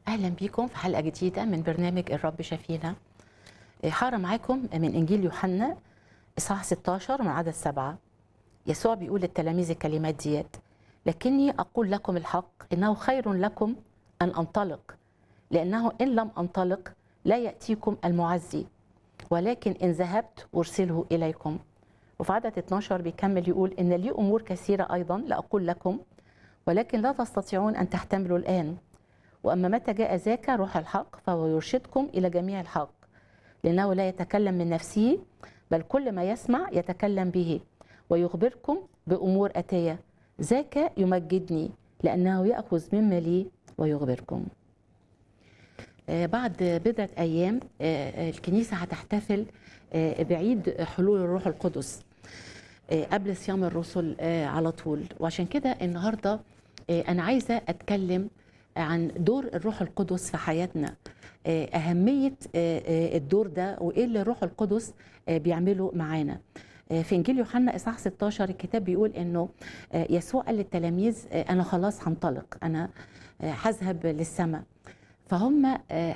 اهلا بيكم في حلقه جديده من برنامج الرب شفينا هقرا معاكم من انجيل يوحنا اصحاح 16 من عدد سبعه يسوع بيقول للتلاميذ الكلمات ديت لكني اقول لكم الحق انه خير لكم ان انطلق لانه ان لم انطلق لا ياتيكم المعزي ولكن ان ذهبت ارسله اليكم وفي عدد 12 بيكمل يقول ان لي امور كثيره ايضا لاقول لكم ولكن لا تستطيعون ان تحتملوا الان واما متى جاء ذاك روح الحق فهو يرشدكم الى جميع الحق لانه لا يتكلم من نفسه بل كل ما يسمع يتكلم به ويخبركم بامور اتيه ذاك يمجدني لانه ياخذ مما لي ويخبركم آه، بعد بضعه ايام آه، الكنيسه هتحتفل آه، بعيد حلول الروح القدس آه، قبل صيام الرسل آه، على طول وعشان كده النهارده آه، انا عايزه اتكلم عن دور الروح القدس في حياتنا آه، اهميه آه، آه، الدور ده وايه اللي الروح القدس آه، بيعمله معانا آه، في انجيل يوحنا اصحاح 16 الكتاب بيقول انه آه، يسوع قال للتلاميذ آه، انا خلاص هنطلق انا آه، هذهب للسماء فهم آه،